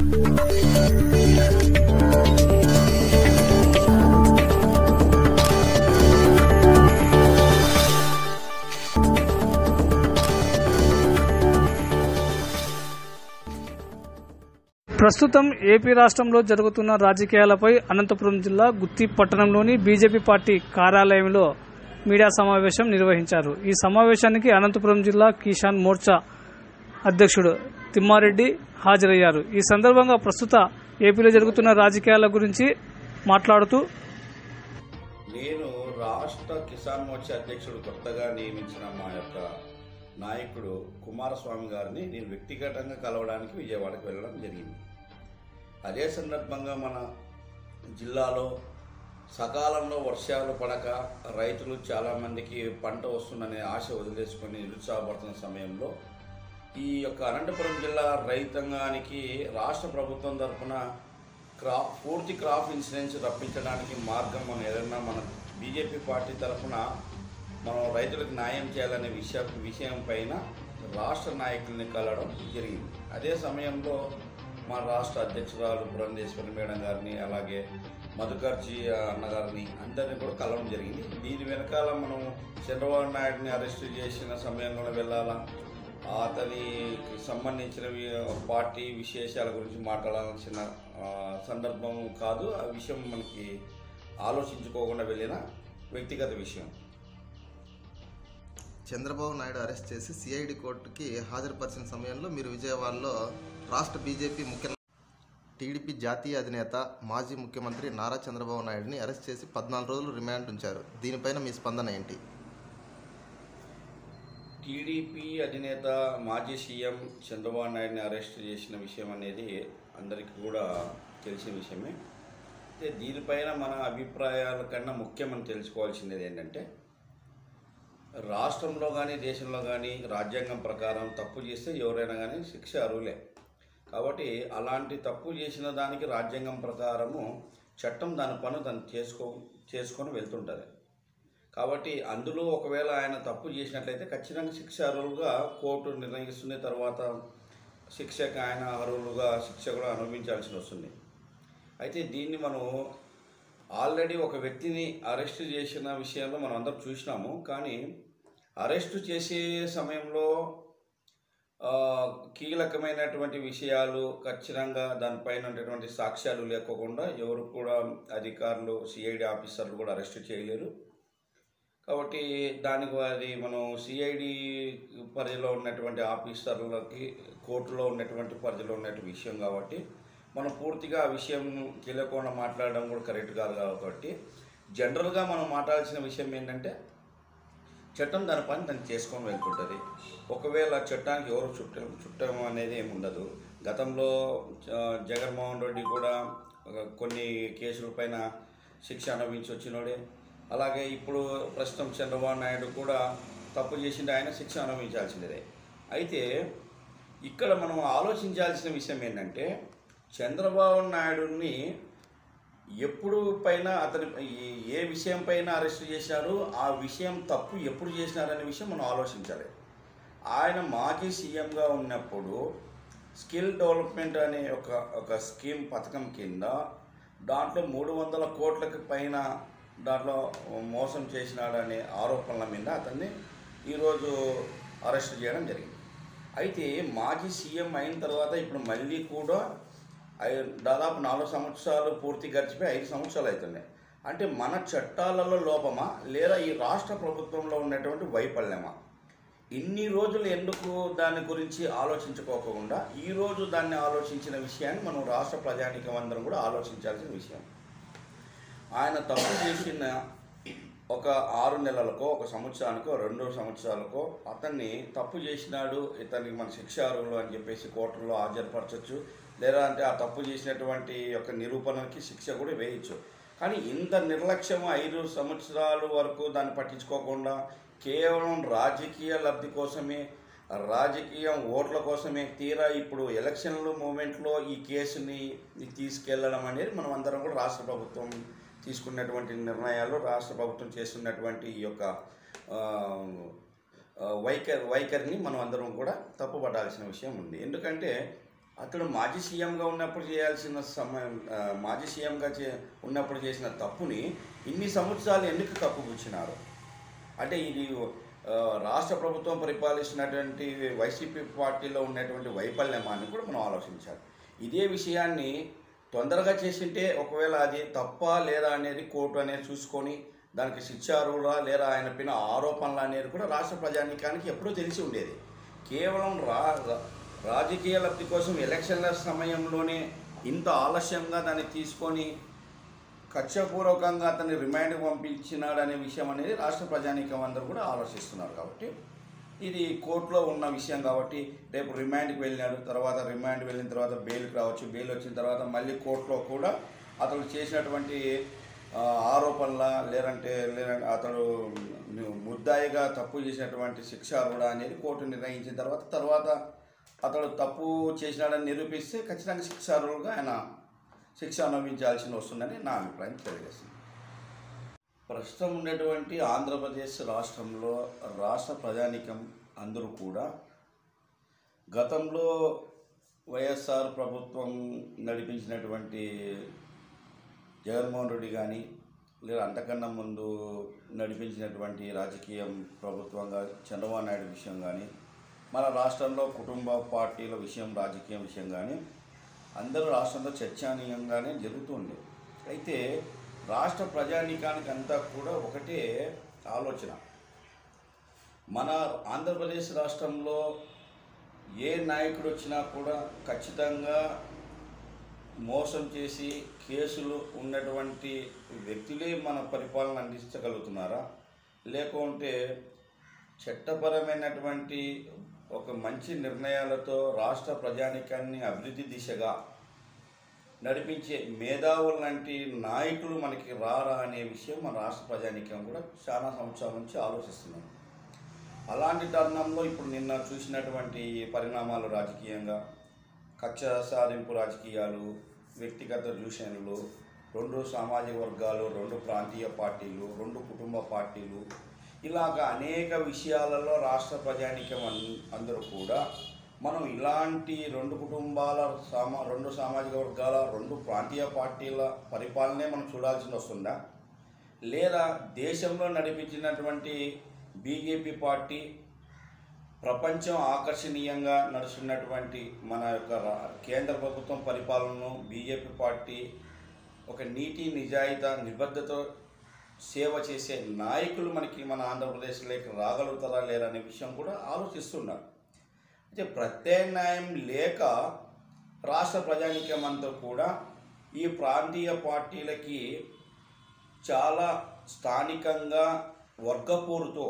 ప్రస్తుతం ఏపీ రాష్ట్రంలో జరుగుతున్న రాజకీయాలపై అనంతపురం జిల్లా గుత్తి పట్టణంలోని బీజేపీ పార్టీ కార్యాలయంలో మీడియా సమావేశం నిర్వహించారు ఈ సమావేశానికి అనంతపురం జిల్లా కిసాన్ మోర్చా అధ్యక్షుడు తిమ్మారెడ్డి హాజరయ్యారు ఈ సందర్భంగా ప్రస్తుత ఏపీలో జరుగుతున్న రాజకీయాల గురించి మాట్లాడుతూ నేను రాష్ట్ర కిసాన్ మోర్చా అధ్యక్షుడు కొత్తగా నియమించిన మా యొక్క నాయకుడు కుమారస్వామి గారిని నేను వ్యక్తిగతంగా కలవడానికి విజయవాడకు వెళ్ళడం జరిగింది అదే సందర్భంగా మన జిల్లాలో సకాలంలో వర్షాలు పడక రైతులు చాలామందికి పంట వస్తుందనే ఆశ వదిలేసుకొని నిరుత్సాహపడుతున్న సమయంలో ఈ యొక్క అనంతపురం జిల్లా రైతాంగానికి రాష్ట్ర ప్రభుత్వం తరఫున క్రాప్ పూర్తి క్రాప్ ఇన్సూరెన్స్ రప్పించడానికి మార్గం మనం ఏదన్నా మన బీజేపీ పార్టీ తరఫున మనం రైతులకు న్యాయం చేయాలనే విషయ విషయం పైన రాష్ట్ర నాయకుల్ని కలవడం జరిగింది అదే సమయంలో మా రాష్ట్ర అధ్యక్షురాలు పురంధేశ్వరి మేడం గారిని అలాగే మధుకర్జీ అన్నగారిని అందరినీ కూడా కలవడం జరిగింది దీని వెనకాల మనం చంద్రబాబు నాయుడిని అరెస్ట్ చేసిన సమయంలోనే వెళ్ళాలా అతనికి సంబంధించిన వి- పార్టీ విశేషాల గురించి మాట్లాడాల్సిన ఆ, సందర్భం కాదు ఆ విషయం మనకి ఆలోచించుకోకుండా వెళ్ళిన వ్యక్తిగత విషయం చంద్రబాబు నాయుడు అరెస్ట్ చేసి సిఐడి కోర్టుకి హాజరుపరిచిన సమయంలో మీరు విజయవాడలో రాష్ట్ర బీజేపీ ముఖ్య టీడీపీ జాతీయ అధినేత మాజీ ముఖ్యమంత్రి నారా చంద్రబాబు నాయుడిని అరెస్ట్ చేసి పద్నాలుగు రోజులు రిమాండ్ ఉంచారు దీనిపైన మీ స్పందన ఏంటి టీడీపీ అధినేత మాజీ సీఎం చంద్రబాబు నాయుడిని అరెస్ట్ చేసిన విషయం అనేది అందరికీ కూడా తెలిసిన విషయమే అయితే దీనిపైన మన అభిప్రాయాల కన్నా ముఖ్యమని తెలుసుకోవాల్సింది ఏంటంటే రాష్ట్రంలో కానీ దేశంలో కానీ రాజ్యాంగం ప్రకారం తప్పు చేస్తే ఎవరైనా కానీ శిక్ష అర్హులే కాబట్టి అలాంటి తప్పు చేసిన దానికి రాజ్యాంగం ప్రకారము చట్టం దాని పను తను చేసుకో చేసుకొని వెళ్తుంటుంది కాబట్టి అందులో ఒకవేళ ఆయన తప్పు చేసినట్లయితే ఖచ్చితంగా శిక్ష అర్హులుగా కోర్టు నిర్ణయిస్తుంది తర్వాత శిక్షకు ఆయన అర్హులుగా శిక్ష కూడా అనుభవించాల్సి వస్తుంది అయితే దీన్ని మనం ఆల్రెడీ ఒక వ్యక్తిని అరెస్ట్ చేసిన విషయంలో మనం అందరం చూసినాము కానీ అరెస్టు చేసే సమయంలో ఆ, కీలకమైనటువంటి విషయాలు ఖచ్చితంగా దానిపైన ఉన్నటువంటి సాక్ష్యాలు లేకోకుండా ఎవరు కూడా అధికారులు సిఐడి ఆఫీసర్లు కూడా అరెస్ట్ చేయలేరు కాబట్టి దానికి అది మనం సిఐడి పరిధిలో ఉన్నటువంటి ఆఫీసర్లకి కోర్టులో ఉన్నటువంటి పరిధిలో ఉన్నటువంటి విషయం కాబట్టి మనం పూర్తిగా ఆ విషయం తెలియకుండా మాట్లాడడం కూడా కరెక్ట్ కాదు కాబట్టి జనరల్గా మనం మాట్లాడాల్సిన విషయం ఏంటంటే చట్టం దాని పని తను చేసుకొని వెళ్తుంటుంది ఒకవేళ చట్టానికి ఎవరు చుట్టం చుట్టం అనేది ఏమి ఉండదు గతంలో ఆ, జగన్మోహన్ రెడ్డి కూడా ఒక కొన్ని కేసుల పైన శిక్ష అనుభవించి వచ్చినోడే అలాగే ఇప్పుడు ప్రస్తుతం చంద్రబాబు నాయుడు కూడా తప్పు చేసిండే ఆయన శిక్ష అనుభవించాల్సిందే అయితే ఇక్కడ మనం ఆలోచించాల్సిన విషయం ఏంటంటే చంద్రబాబు నాయుడుని ఎప్పుడు పైన అతని ఏ- ఏ విషయం పైన అరెస్ట్ చేశారు ఆ విషయం తప్పు ఎప్పుడు చేసినారనే విషయం మనం ఆలోచించాలి ఆయన మాజీ సీఎంగా ఉన్నప్పుడు స్కిల్ డెవలప్మెంట్ అనే ఒక ఒక స్కీమ్ పథకం కింద దాంట్లో మూడు వందల కోట్లకి పైన దాంట్లో మోసం చేసినాడనే ఆరోపణల మీద అతన్ని ఈరోజు అరెస్ట్ చేయడం జరిగింది అయితే మాజీ సీఎం అయిన తర్వాత ఇప్పుడు మళ్ళీ కూడా ఐ- దాదాపు నాలుగు సంవత్సరాలు పూర్తి గడిచిపోయి ఐదు సంవత్సరాలు అవుతున్నాయి అంటే మన చట్టాలలో లోపమా లేదా ఈ రాష్ట్ర ప్రభుత్వంలో ఉన్నటువంటి వైఫల్యమా ఇన్ని రోజులు ఎందుకు దాని గురించి ఆలోచించుకోకుండా ఈరోజు దాన్ని ఆలోచించిన విషయాన్ని మనం రాష్ట్ర ప్రజానికం అందరం కూడా ఆలోచించాల్సిన విషయం ఆయన తప్పు చేసిన ఒక ఆరు నెలలకో ఒక సంవత్సరానికో రెండు సంవత్సరాలకో అతన్ని తప్పు చేసినాడు ఇతనికి మన శిక్ష అర్హులు అని చెప్పేసి కోర్టులో హాజరుపరచచ్చు లేదా అంటే ఆ తప్పు చేసినటువంటి యొక్క నిరూపణకి శిక్ష కూడా వేయచ్చు కానీ ఇంత నిర్లక్ష్యం ఐదు సంవత్సరాల వరకు దాన్ని పట్టించుకోకుండా కేవలం రాజకీయ లబ్ధి కోసమే రాజకీయం ఓట్ల కోసమే తీరా ఇప్పుడు ఎలక్షన్ల మూమెంట్లో ఈ కేసుని తీసుకెళ్లడం అనేది మనం అందరం కూడా రాష్ట్ర ప్రభుత్వం తీసుకున్నటువంటి నిర్ణయాలు రాష్ట్ర ప్రభుత్వం చేస్తున్నటువంటి ఈ యొక్క ఆ, ఆ, వైఖరి వైఖరిని మనం అందరం కూడా తప్పుపట్టాల్సిన విషయం ఉంది ఎందుకంటే అతడు మాజీ సీఎంగా ఉన్నప్పుడు చేయాల్సిన సమయం ఆ, మాజీ సీఎంగా చే ఉన్నప్పుడు చేసిన తప్పుని ఇన్ని సంవత్సరాలు ఎందుకు కప్పుపుచ్చినారు అంటే ఇది ఆ, రాష్ట్ర ప్రభుత్వం పరిపాలిస్తున్నటువంటి వైసీపీ పార్టీలో ఉన్నటువంటి వైఫల్యమాన్ని కూడా మనం ఆలోచించాలి ఇదే విషయాన్ని తొందరగా చేసింటే ఒకవేళ అది తప్ప లేదా అనేది కోర్టు అనేది చూసుకొని దానికి శిక్షారులా లేదా ఆయన పైన ఆరోపణలు అనేది కూడా రాష్ట్ర ప్రజానీకానికి ఎప్పుడూ తెలిసి ఉండేది కేవలం రా రా- రాజకీయ లబ్ధి కోసం ఎలక్షన్ల సమయంలోనే ఇంత ఆలస్యంగా దాన్ని తీసుకొని కక్షపూర్వకంగా అతన్ని రిమాండ్ పంపించినాడనే విషయం అనేది రాష్ట్ర ప్రజానీకం అందరూ కూడా ఆలోచిస్తున్నారు కాబట్టి ఇది కోర్టులో ఉన్న విషయం కాబట్టి రేపు రిమాండ్కి వెళ్ళినాడు తర్వాత రిమాండ్ వెళ్ళిన తర్వాత బెయిల్కి రావచ్చు బెయిల్ వచ్చిన తర్వాత మళ్ళీ కోర్టులో కూడా అతను చేసినటువంటి ఆ, ఆరోపణల లేదంటే లేదంటే అతడు ముద్దాయిగా తప్పు చేసినటువంటి శిక్షార్హుడా అనేది కోర్టు నిర్ణయించిన తర్వాత తర్వాత అతడు తప్పు చేసినాడని నిరూపిస్తే ఖచ్చితంగా శిక్షార్హులుగా ఆయన శిక్ష అనుభవించాల్సి వస్తుందని నా అభిప్రాయం తెలియజేస్తుంది ప్రస్తుతం ఉన్నటువంటి ఆంధ్రప్రదేశ్ రాష్ట్రంలో రాష్ట్ర ప్రజానికం అందరూ కూడా గతంలో వైఎస్ఆర్ ప్రభుత్వం నడిపించినటువంటి జగన్మోహన్ రెడ్డి కానీ లేదా అంతకన్నా ముందు నడిపించినటువంటి రాజకీయం ప్రభుత్వంగా చంద్రబాబు నాయుడు విషయం కానీ మన రాష్ట్రంలో కుటుంబ పార్టీల విషయం రాజకీయం విషయం కానీ అందరూ రాష్ట్రంలో చర్చనీయంగానే జరుగుతుంది అయితే రాష్ట్ర ప్రజానీకానికి అంతా కూడా ఒకటే ఆలోచన మన ఆంధ్రప్రదేశ్ రాష్ట్రంలో ఏ నాయకుడు వచ్చినా కూడా ఖచ్చితంగా మోసం చేసి కేసులు ఉన్నటువంటి వ్యక్తులే మన పరిపాలన అందించగలుగుతున్నారా లేకుంటే చట్టపరమైనటువంటి ఒక మంచి నిర్ణయాలతో రాష్ట్ర ప్రజానికాన్ని అభివృద్ధి దిశగా నడిపించే మేధావులు లాంటి నాయకులు మనకి రారా అనే విషయం మన రాష్ట్ర ప్రజానికం కూడా చాలా సంవత్సరాల నుంచి ఆలోచిస్తున్నాం అలాంటి తరుణంలో ఇప్పుడు నిన్న చూసినటువంటి పరిణామాలు రాజకీయంగా కక్ష సాధింపు రాజకీయాలు వ్యక్తిగత దూషణలు రెండు సామాజిక వర్గాలు రెండు ప్రాంతీయ పార్టీలు రెండు కుటుంబ పార్టీలు ఇలాగ అనేక విషయాలలో రాష్ట్ర ప్రజానికం అన్- అందరూ కూడా మనం ఇలాంటి రెండు కుటుంబాల సామా రెండు సామాజిక వర్గాల రెండు ప్రాంతీయ పార్టీల పరిపాలనే మనం చూడాల్సి వస్తుందా లేదా దేశంలో నడిపించినటువంటి బీజేపీ పార్టీ ప్రపంచం ఆకర్షణీయంగా నడుస్తున్నటువంటి మన యొక్క రా- కేంద్ర ప్రభుత్వం పరిపాలనను బీజేపీ పార్టీ ఒక నీతి నిజాయితీ నిబద్ధత సేవ చేసే నాయకులు మనకి మన ఆంధ్రప్రదేశ్లోకి రాగలుగుతారా లేరా అనే విషయం కూడా ఆలోచిస్తున్నారు అయితే ప్రత్యామ్నాయం లేక రాష్ట్ర ప్రజానీకం అంతా కూడా ఈ ప్రాంతీయ పార్టీలకి చాలా స్థానికంగా వర్గపోరుతో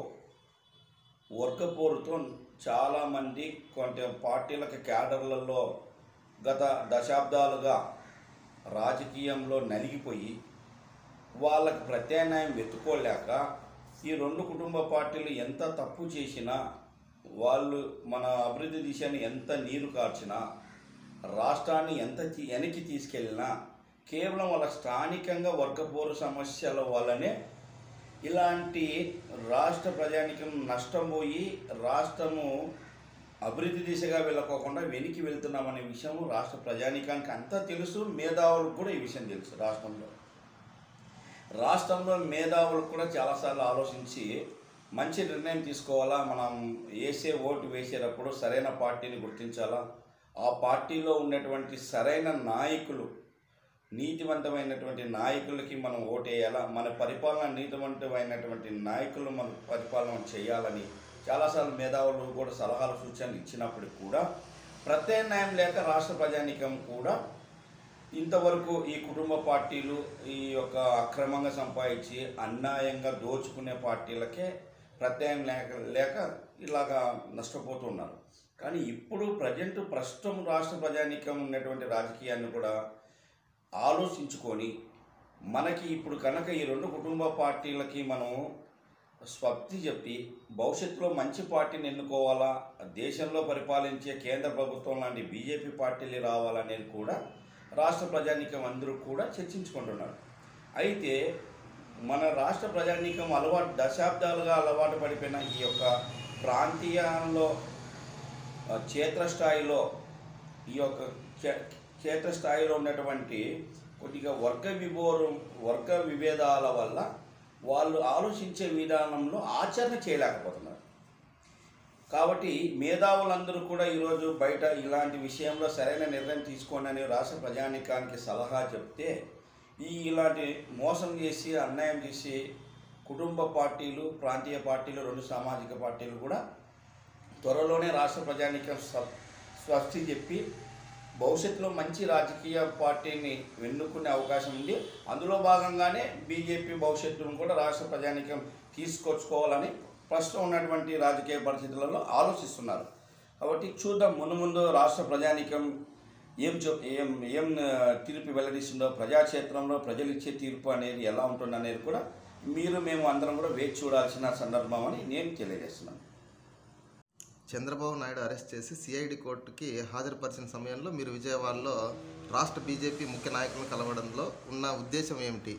వర్గపోరుతో చాలామంది కొంత పార్టీలకు క్యాడర్లలో గత దశాబ్దాలుగా రాజకీయంలో నలిగిపోయి వాళ్ళకి ప్రత్యామ్నాయం వెతుక్కోలేక ఈ రెండు కుటుంబ పార్టీలు ఎంత తప్పు చేసినా వాళ్ళు మన అభివృద్ధి దిశని ఎంత నీరు కార్చినా రాష్ట్రాన్ని ఎంత తీ- వెనక్కి తీసుకెళ్ళినా కేవలం వాళ్ళ స్థానికంగా వర్గపోరు సమస్యల వల్లనే ఇలాంటి రాష్ట్ర ప్రజానికం నష్టం పోయి రాష్ట్రము అభివృద్ధి దిశగా వెళ్ళకోకుండా వెనక్కి వెళ్తున్నామనే విషయం రాష్ట్ర ప్రజానికానికి అంతా తెలుసు మేధావులకు కూడా ఈ విషయం తెలుసు రాష్ట్రంలో రాష్ట్రంలో మేధావులు కూడా చాలాసార్లు ఆలోచించి మంచి నిర్ణయం తీసుకోవాలా మనం వేసే ఓటు వేసేటప్పుడు సరైన పార్టీని గుర్తించాలా ఆ పార్టీలో ఉన్నటువంటి సరైన నాయకులు నీతివంతమైనటువంటి నాయకులకి మనం ఓటేయాలా మన పరిపాలన నీతివంతమైనటువంటి నాయకులు మన పరిపాలన చేయాలని చాలాసార్లు మేధావులు కూడా సలహాలు సూచనలు ఇచ్చినప్పటికి కూడా ప్రత్యామ్నాయం లేక రాష్ట్ర ప్రజానికం కూడా ఇంతవరకు ఈ కుటుంబ పార్టీలు ఈ యొక్క అక్రమంగా సంపాదించి అన్యాయంగా దోచుకునే పార్టీలకే ప్రత్యాయం లేక లేక ఇలాగా నష్టపోతున్నారు కానీ ఇప్పుడు ప్రజెంట్ ప్రస్తుతం రాష్ట్ర ప్రజానీకం ఉన్నటువంటి రాజకీయాన్ని కూడా ఆలోచించుకొని మనకి ఇప్పుడు కనుక ఈ రెండు కుటుంబ పార్టీలకి మనం స్వప్తి చెప్పి భవిష్యత్తులో మంచి పార్టీని ఎన్నుకోవాలా దేశంలో పరిపాలించే కేంద్ర ప్రభుత్వం లాంటి బీజేపీ పార్టీలు రావాలనేది కూడా రాష్ట్ర ప్రజానీకం అందరూ కూడా చర్చించుకుంటున్నారు అయితే మన రాష్ట్ర ప్రజానీకం అలవాటు దశాబ్దాలుగా అలవాటు పడిపోయిన ఈ యొక్క ప్రాంతీయంలో ఆ, క్షేత్రస్థాయిలో ఈ యొక్క క్షే- క్షేత్రస్థాయిలో ఉన్నటువంటి కొద్దిగా వర్గ విభోరం వర్గ విభేదాల వల్ల వాళ్ళు ఆలోచించే విధానంలో ఆచరణ చేయలేకపోతున్నారు కాబట్టి మేధావులందరూ కూడా ఈరోజు బయట ఇలాంటి విషయంలో సరైన నిర్ణయం తీసుకోండి అని రాష్ట్ర ప్రజానికానికి సలహా చెప్తే ఈ ఇలాంటి మోసం చేసి అన్యాయం చేసి కుటుంబ పార్టీలు ప్రాంతీయ పార్టీలు రెండు సామాజిక పార్టీలు కూడా త్వరలోనే రాష్ట్ర ప్రజానికం స్వ- స్వస్తి చెప్పి భవిష్యత్తులో మంచి రాజకీయ పార్టీని వెన్నుకునే అవకాశం ఉంది అందులో భాగంగానే బీజేపీ భవిష్యత్తును కూడా రాష్ట్ర ప్రజానికం తీసుకొచ్చుకోవాలని ప్రస్తుతం ఉన్నటువంటి రాజకీయ పరిస్థితులలో ఆలోచిస్తున్నారు కాబట్టి చూద్దాం ముందు ముందు రాష్ట్ర ప్రజానికం ఏం చెప్ ఏం ఏం ఆ, తీర్పు వెల్లడిస్తుందో ప్రజాక్షేత్రంలో ప్రజలు ఇచ్చే తీర్పు అనేది ఎలా ఉంటుంది అనేది కూడా మీరు మేము అందరం కూడా వేచి చూడాల్సిన సందర్భం అని నేను తెలియజేస్తున్నాను చంద్రబాబు నాయుడు అరెస్ట్ చేసి సిఐడి కోర్టుకి హాజరుపరిచిన సమయంలో మీరు విజయవాడలో రాష్ట్ర బీజేపీ ముఖ్య నాయకులను కలవడంలో ఉన్న ఉద్దేశం ఏమిటి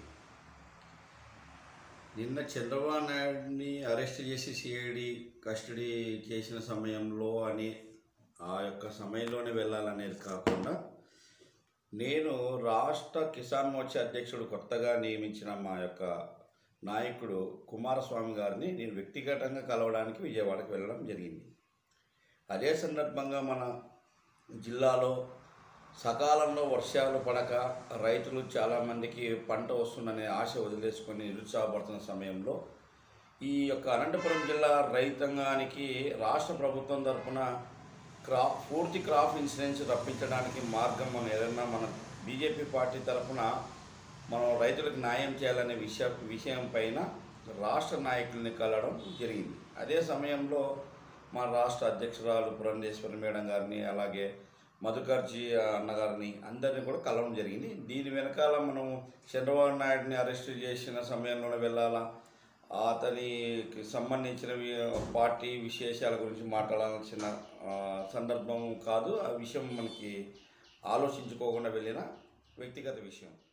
నిన్న చంద్రబాబు నాయుడిని అరెస్ట్ చేసి సిఐడి కస్టడీ చేసిన సమయంలో అని ఆ యొక్క సమయంలోనే వెళ్ళాలనేది కాకుండా నేను రాష్ట్ర కిసాన్ మోర్చా అధ్యక్షుడు కొత్తగా నియమించిన మా యొక్క నాయకుడు కుమారస్వామి గారిని నేను వ్యక్తిగతంగా కలవడానికి విజయవాడకు వెళ్ళడం జరిగింది అదే సందర్భంగా మన జిల్లాలో సకాలంలో వర్షాలు పడక రైతులు చాలామందికి పంట వస్తుందనే ఆశ వదిలేసుకొని నిరుత్సాహపడుతున్న సమయంలో ఈ యొక్క అనంతపురం జిల్లా రైతాంగానికి రాష్ట్ర ప్రభుత్వం తరఫున క్రాప్ పూర్తి క్రాప్ ఇన్సూరెన్స్ రప్పించడానికి మార్గం మనం ఏదన్నా మన బీజేపీ పార్టీ తరఫున మనం రైతులకు న్యాయం చేయాలనే విషయ విషయం పైన రాష్ట్ర నాయకుల్ని కలవడం జరిగింది అదే సమయంలో మా రాష్ట్ర అధ్యక్షురాలు పురంధేశ్వరి మేడం గారిని అలాగే మధుకర్జీ అన్నగారిని అందరినీ కూడా కలవడం జరిగింది దీని వెనకాల మనం చంద్రబాబు నాయుడిని అరెస్ట్ చేసిన సమయంలోనే వెళ్ళాలా అతనికి సంబంధించిన వి- పార్టీ విశేషాల గురించి మాట్లాడాల్సిన ఆ, సందర్భం కాదు ఆ విషయం మనకి ఆలోచించుకోకుండా వెళ్ళిన వ్యక్తిగత విషయం